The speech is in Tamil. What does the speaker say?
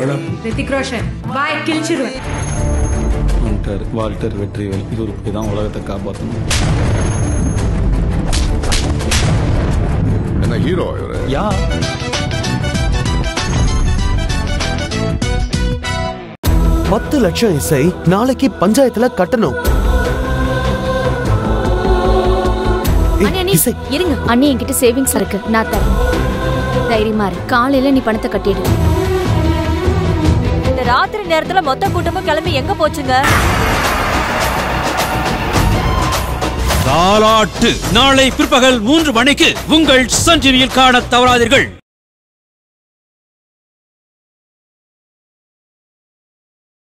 மேடம் ரித்திக் ரோஷன் வாய் கிழிச்சிருவேன் வந்துட்டார் வால்டர் வெற்றிவேல் இவர் இப்படி தான் உலகத்தை காப்பாற்றணும் என்ன ஹீரோ இவரு யா பத்து லட்சம் இசை நாளைக்கு பஞ்சாயத்துல கட்டணும் ஏய், அண்ணி, அண்ணி, இசை இருங்க அண்ணி என்கிட்ட சேவிங்ஸ் இருக்கு நான் தரேன் தைரியமா இரு காலையில நீ பணத்தை கட்டிடு இந்த ராத்திரி நேரத்துல மொத்த கூட்டமும் கிளம்பி எங்க போச்சுங்க தாலாட்டு நாளை பிற்பகல் மூன்று மணிக்கு உங்கள் சன் டிவியில் காண தவறாதீர்கள்